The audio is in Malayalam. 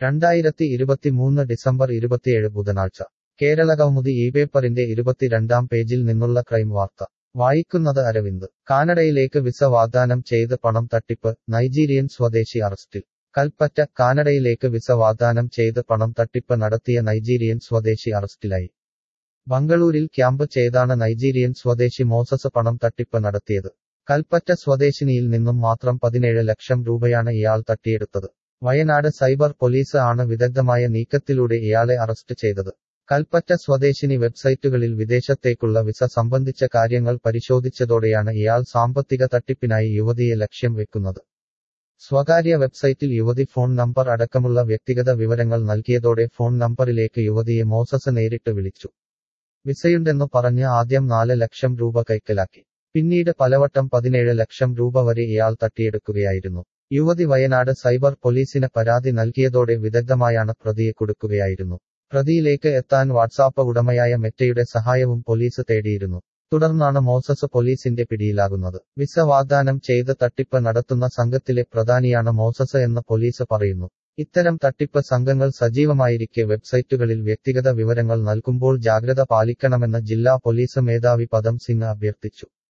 രണ്ടായിരത്തി ഇരുപത്തിമൂന്ന് ഡിസംബർ ഇരുപത്തിയേഴ് ബുധനാഴ്ച കേരളകൗമുദി ഈ പേപ്പറിന്റെ ഇരുപത്തിരണ്ടാം പേജിൽ നിന്നുള്ള ക്രൈം വാർത്ത വായിക്കുന്നത് അരവിന്ദ് കാനഡയിലേക്ക് വിസ വാഗ്ദാനം ചെയ്ത് പണം തട്ടിപ്പ് നൈജീരിയൻ സ്വദേശി അറസ്റ്റിൽ കൽപ്പറ്റ കാനഡയിലേക്ക് വിസ വാഗ്ദാനം ചെയ്ത് പണം തട്ടിപ്പ് നടത്തിയ നൈജീരിയൻ സ്വദേശി അറസ്റ്റിലായി ബംഗളൂരിൽ ക്യാമ്പ് ചെയ്താണ് നൈജീരിയൻ സ്വദേശി മോസസ് പണം തട്ടിപ്പ് നടത്തിയത് കൽപ്പറ്റ സ്വദേശിനിയിൽ നിന്നും മാത്രം പതിനേഴ് ലക്ഷം രൂപയാണ് ഇയാൾ തട്ടിയെടുത്തത് വയനാട് സൈബർ പോലീസ് ആണ് വിദഗ്ധമായ നീക്കത്തിലൂടെ ഇയാളെ അറസ്റ്റ് ചെയ്തത് കൽപ്പറ്റ സ്വദേശിനി വെബ്സൈറ്റുകളിൽ വിദേശത്തേക്കുള്ള വിസ സംബന്ധിച്ച കാര്യങ്ങൾ പരിശോധിച്ചതോടെയാണ് ഇയാൾ സാമ്പത്തിക തട്ടിപ്പിനായി യുവതിയെ ലക്ഷ്യം വെക്കുന്നത് സ്വകാര്യ വെബ്സൈറ്റിൽ യുവതി ഫോൺ നമ്പർ അടക്കമുള്ള വ്യക്തിഗത വിവരങ്ങൾ നൽകിയതോടെ ഫോൺ നമ്പറിലേക്ക് യുവതിയെ മോസസ് നേരിട്ട് വിളിച്ചു വിസയുണ്ടെന്നു പറഞ്ഞ് ആദ്യം നാല് ലക്ഷം രൂപ കൈക്കലാക്കി പിന്നീട് പലവട്ടം പതിനേഴ് ലക്ഷം രൂപ വരെ ഇയാൾ തട്ടിയെടുക്കുകയായിരുന്നു യുവതി വയനാട് സൈബർ പോലീസിന് പരാതി നൽകിയതോടെ വിദഗ്ധമായാണ് പ്രതിയെ കൊടുക്കുകയായിരുന്നു പ്രതിയിലേക്ക് എത്താൻ വാട്സാപ്പ് ഉടമയായ മെറ്റയുടെ സഹായവും പോലീസ് തേടിയിരുന്നു തുടർന്നാണ് മോസസ് പോലീസിന്റെ പിടിയിലാകുന്നത് വിസ വാഗ്ദാനം ചെയ്ത് തട്ടിപ്പ് നടത്തുന്ന സംഘത്തിലെ പ്രധാനിയാണ് മോസസ് എന്ന് പോലീസ് പറയുന്നു ഇത്തരം തട്ടിപ്പ് സംഘങ്ങൾ സജീവമായിരിക്കെ വെബ്സൈറ്റുകളിൽ വ്യക്തിഗത വിവരങ്ങൾ നൽകുമ്പോൾ ജാഗ്രത പാലിക്കണമെന്ന് ജില്ലാ പോലീസ് മേധാവി പദം സിംഗ് അഭ്യർത്ഥിച്ചു